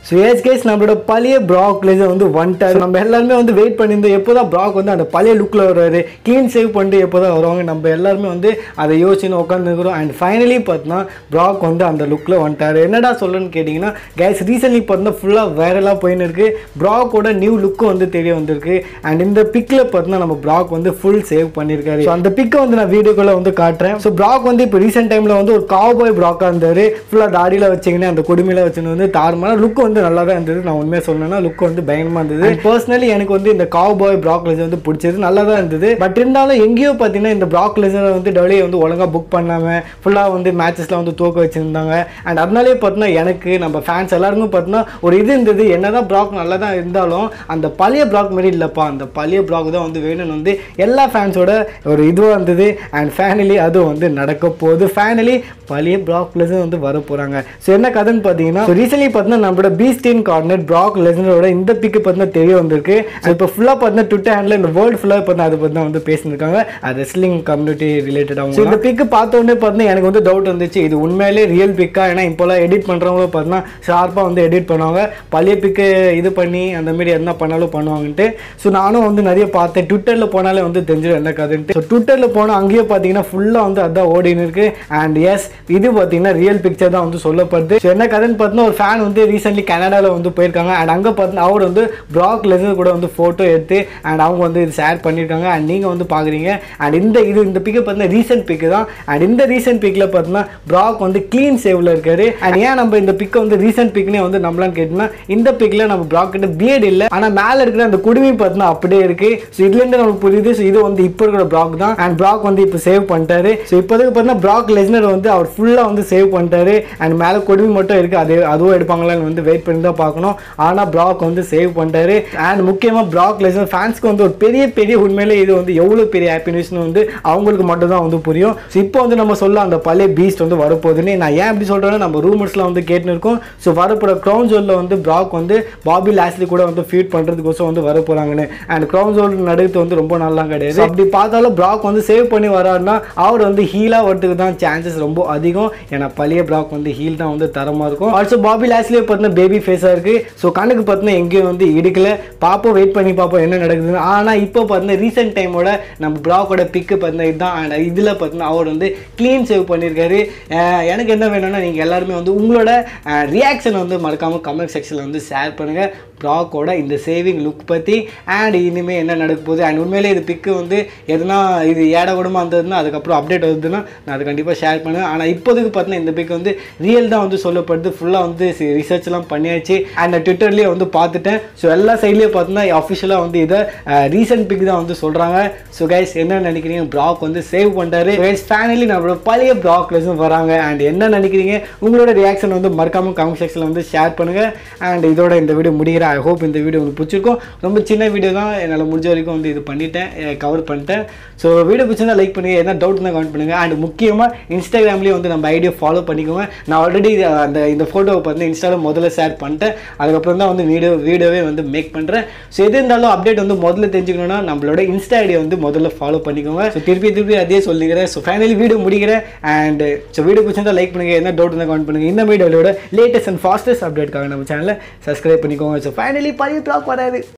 so ace case நம்மளோட பழைய Prague lesser வந்து வந்துட்டாரு நம்ம எல்லாருமே வந்து வெயிட் பண்ணியிருந்தோம் எப்போ தான் ப்ராக் வந்து அந்த பழைய லுக்கில் வருவார் க்ளீன் சேவ் பண்ணிட்டு எப்போ தான் வருவாங்க நம்ம எல்லாருமே வந்து அதை யோசிச்சுன்னு உட்காந்துருக்குறோம் அண்ட் ஃபைனலி பார்த்தீங்கன்னா ப்ராக் வந்து அந்த லுக்கில் வந்துட்டாரு என்னடா சொல்லணும்னு கேட்டிங்கன்னா கேஸ் ரீசென்ட்லி பார்த்தீங்கன்னா ஃபுல்லாக வைரலாக போயின்னு இருக்கு ப்ராக்கோட நியூ லுக்கும் வந்து தெரிய வந்திருக்கு அண்ட் இந்த பிக்கில் பார்த்தீங்கன்னா நம்ம ப்ராக் வந்து ஃபுல் சேவ் பண்ணியிருக்காரு ஸோ அந்த பிக்கை வந்து நான் வீடியோக்குள்ளே வந்து காட்டுறேன் ஸோ ப்ராக் வந்து இப்போ ரீசெண்ட் டைமில் வந்து ஒரு காவ்பாய் ப்ராக்காக இருந்தார் ஃபுல்லாக தாடியில் வச்சிங்கன்னா அந்த கொடுமையில் வச்சுன்னு வந்து தாறுமான லுக் வந்து நல்லா தான் இருந்தது நான் உண்மையாக சொல்லணும்னா லுக் வந்து பயங்கரமாக இருந்தது பர்சனலி எனக்கு வந்து இந்த காவ்பாய் ப்ராக் லெசர் வந்து பிடிச்சது நல்லா தான் இருந்தது பட் இருந்தாலும் எங்கேயோ பார்த்தீங்கன்னா இந்த ப்ராக் லெசரை வந்து டெவலியை வந்து ஒழுங்காக புக் பண்ணாமல் ஃபுல்லாக வந்து மேட்சஸில் வந்து தூக்க வச்சுருந்தாங்க அண்ட் அதனாலே பார்த்தீங்கன்னா எனக்கு நம்ம ஃபேன்ஸ் எல்லாருக்கும் பார்த்தீங்கன்னா ஒரு இது இருந்தது என்னதான் ப்ராக் நல்லா தான் இருந்தாலும் அந்த பழைய ப்ராக் மாதிரி இல்லைப்பா அந்த பழைய ப்ராக் தான் வந்து வேணும்னு வந்து எல்லா ஃபேன்ஸோட ஒரு இதுவாக இருந்தது அண்ட் ஃபைனலி அதுவும் வந்து நடக்க போகுது ஃபைனலி பழைய ப்ராக் லெசன் வந்து வர போகிறாங்க ஸோ என்ன கதைன்னு பார்த்தீங்கன்னா ரீசென்ட்லி பார்த்தீங்கன்னா நம்மளோட பீஸ்டீன் கார்னெட் ப்ராக் லெசனோட இந்த பிக்கு பார்த்தீங்கன்னா தெரிய வந்திருக்கு ஸோ இப்போ ஃபுல்லாக பார்த்தீங்கன்னா ட்விட்டர் ஹேண்டில் இந்த வேர்ல்டு ஃபுல்லாக பார்த்தீங்கன்னா அதை பற்றி வந்து பேசியிருக்காங்க ரெஸ்லிங் கம்யூனிட்டி ரிலேட்டடாக ஸோ இந்த பிக்கு பார்த்த உடனே பார்த்தீங்கன்னா எனக்கு வந்து டவுட் வந்துச்சு இது உண்மையிலே ரியல் பிக்கா ஏன்னா இப்போலாம் எடிட் பண்ணுறவங்களும் பார்த்தீங்கன்னா ஷார்ப்பாக வந்து எடிட் பண்ணுவாங்க பழைய பிக்கு இது பண்ணி அந்த மாதிரி என்ன பண்ணாலும் பண்ணுவாங்கன்ட்டு ஸோ நானும் வந்து நிறைய பார்த்தேன் ட்விட்டரில் போனாலே வந்து தெரிஞ்சிடும் என்ன கதைன்ட்டு ஸோ ட்விட்டரில் போனால் அங்கேயே பார்த்தீங்கன்னா ஃபுல்லாக வந்து அதான் ஓடின்னு இருக்கு அண்ட் எஸ் இது பார்த்தீங்கன்னா ரியல் பிக்சர் தான் வந்து சொல்லப்படுது ஸோ என்ன கதைன்னு பார்த்தீங்கன்னா ஒரு ஃபேன் வந்து ரீசென்ட்லி கனடாவில் வந்து போயிருக்காங்க அண்ட் அங்கே பார்த்தீங்கன்னா அவர் வந்து ப்ராக் லெசர் கூட வந்து ஃபோட்டோ எடுத்து அண்ட் அவங்க வந்து இது ஷேர் பண்ணியிருக்காங்க அண்ட் நீங்கள் வந்து பார்க்குறீங்க அண்ட் இந்த இது இந்த பிக்கை பார்த்தீங்கன்னா ரீசெண்ட் பிக்கு தான் அண்ட் இந்த ரீசெண்ட் பிக்கில் பார்த்தீங்கன்னா ப்ராக் வந்து க்ளீன் சேவில் இருக்காரு அண்ட் ஏன் நம்ம இந்த பிக்கை வந்து ரீசெண்ட் பிக்னே வந்து நம்மளான்னு கேட்டோம்னா இந்த பிக்கில் நம்ம ப்ராக் கிட்ட பியர்டு இல்லை ஆனால் மேலே இருக்கிற அந்த குடுமி பார்த்தீங்கன்னா அப்படியே இருக்கு ஸோ இதுலேருந்து நமக்கு புரியுது ஸோ இது வந்து இப்போ இருக்கிற ப்ராக் தான் அண்ட் ப்ராக் வந்து இப்போ சேவ் பண்ணிட்டாரு ஸோ இப்போதைக்கு பார்த்தீங்கன்னா ப்ராக் லெஸ்னர் வந்து அவர் ஃபுல்லாக வந்து சேவ் பண்ணிட்டாரு அண்ட் மேலே கொடுமி மட்டும் இருக்குது அது அதுவும் எடுப்பாங்களான்னு வந்து வெயிட் பண்ணி தான் பார்க்கணும் ஆனால் ப்ராக் வந்து சேவ் பண்ணிட்டாரு அண்ட் முக்கியமாக ப்ராக் லெஸ்னர் ஃபேன்ஸ்க்கு வந்து ஒரு பெரிய பெரிய உண்மையிலே இது வந்து எவ்வளோ பெரிய ஹாப்பினஸ்னு வந்து அவங்களுக்கு மட்டும் தான் வந்து புரியும் ஸோ இப்போ வந்து நம்ம சொல்ல அந்த பழைய பீஸ்ட் வந்து வரப்போகுதுன்னு நான் ஏன் அப்படி சொல்கிறேன்னா நம்ம ரூமர்ஸ்லாம் வந்து கேட்டுன்னு இருக்கோம் ஸோ வரப்போகிற க்ரௌன் ஜோலில் வந்து ப்ராக் வந்து பாபி லாஸ்லி கூட வந்து ஃபீட் பண்ணுறதுக்கோசம் வந்து வர போகிறாங்கன்னு அண்ட் க்ரௌன் ஜோல் நடுத்து வந்து ரொம்ப நல்லா கிடையாது அப்படி பார்த்தாலும் ப்ராக் வந்து சேவ் பண்ணி வராருன்னா அவர் வந்து ஹீலாக வரதுக்கு தான் சான்சஸ் ரொம்ப அதிகம் ஏன்னா பழைய ப்ராக் வந்து ஹீல் தான் வந்து தரமாக இருக்கும் ஆல்சோ பாபி லாஸ்லியே பார்த்தீங்கன்னா பேபி ஃபேஸாக இருக்குது ஸோ கண்ணுக்கு பார்த்தீங்கன்னா எங்கேயும் வந்து இடிக்கல பார்ப்போம் வெயிட் பண்ணி பார்ப்போம் என்ன நடக்குதுன்னு ஆனால் இப்போ பார்த்தீங்கன்னா ரீசெண்ட் டைமோட நம்ம ப்ராக்கோட பிக்கு பார்த்தீங்கன்னா இதுதான் அண்ட் இதில் பார்த்தீங்கன்னா அவர் வந்து க்ளீன் சேவ் பண்ணியிருக்காரு அஹ் எனக்கு என்ன வேணும்னா நீங்கள் எல்லாருமே வந்து உங்களோட ரியாக்ஷன் வந்து மறக்காமல் கமெண்ட் செக்ஷனில் வந்து ஷேர் பண்ணுங்கள் ப்ராக்கோட இந்த சேவிங் லுக் பற்றி அண்ட் இனிமேல் என்ன நடக்க போகுது அண்ட் உண்மையிலே இது பிக்கு வந்து எதுனா இது ஏட கூடமா இருந்ததுன்னா அதுக்கப்புறம் அப்டேட் வருதுன்னா நான் அதை கண்டிப்பாக ஷேர் பண்ணுவேன் ஆனால் இப்போதைக்கு பார்த்தீங்கன்னா இந்த பிக் வந்து ரியல் தான் வந்து சொல்லப்படுது ஃபுல்லாக வந்து ரிசர்ச்லாம் பண்ணியாச்சு அண்ட் ட்விட்டர்லேயே வந்து பார்த்துட்டேன் ஸோ எல்லா சைட்லேயும் பார்த்தீங்கன்னா அஃபிஷியலாக வந்து இதை ரீசெண்ட் பிக் தான் வந்து சொல்கிறாங்க ஸோ கைஸ் என்ன நினைக்கிறீங்க ப்ராக் வந்து சேவ் பண்ணிட்டாரு கைஸ் ஃபேனலி நம்மளோட பழைய ப்ராக் லெஸும் வராங்க அண்ட் என்ன நினைக்கிறீங்க உங்களோட ரியாக்ஷன் வந்து மறக்காம கமெண்ட் செக்ஷனில் வந்து ஷேர் பண்ணுங்கள் அண்ட் இதோட இந்த வீடியோ முடிகிறேன் ஐ ஹோப் இந்த வீடியோ உங்களுக்கு பிடிச்சிருக்கும் ரொம்ப சின்ன வீடியோ தான் என்னால் முடிஞ்ச வரைக்கும் வந்து இது பண்ணிட்டேன் கவர் பண்ணிட்டேன் ஸோ வீடியோ பிடிச்சிருந்தா லைக் பண்ணுங்கள் என்ன டவுட் தான் கமெண்ட் பண்ணுங்கள் அண்ட் முக்கியமாக இன்ஸ்டாகிராம்லேயே வந்து நம்ம ஐடியா ஃபாலோ பண்ணிக்கோங்க நான் ஆல்ரெடி அந்த இந்த ஃபோட்டோவை பார்த்து இன்ஸ்டாவில் முதல்ல ஷேர் பண்ணிட்டேன் அதுக்கப்புறம் தான் வந்து வீடியோ வீடியோவே வந்து மேக் பண்ணுறேன் ஸோ எது இருந்தாலும் அப்டேட் வந்து முதல்ல தெரிஞ்சுக்கணும்னா நம்மளோட இன்ஸ்டா ஐடியா வந்து முதல்ல ஃபாலோ பண்ணிக்கோங்க ஸோ திருப்பி திருப்பி அதே சொல்லிக்கிறேன் ஸோ ஃபைனலி வீடியோ முடிக்கிறேன் அண்ட் ஸோ வீடியோ பிடிச்சிருந்தா லைக் பண்ணுங்கள் என்ன டவுட் இருந்தால் கமெண்ட் பண்ணுங்கள் இந்த வீடியோட லேட்டஸ்ட் அண்ட் ஃபாஸ்டஸ்ட் அப்டேட்காக நம்ம சேனலை சப்ஸ்கிரைப் பண்ணிக்கோங்க ஸோ ஃபைனலி பழைய ப்ளாக் வராது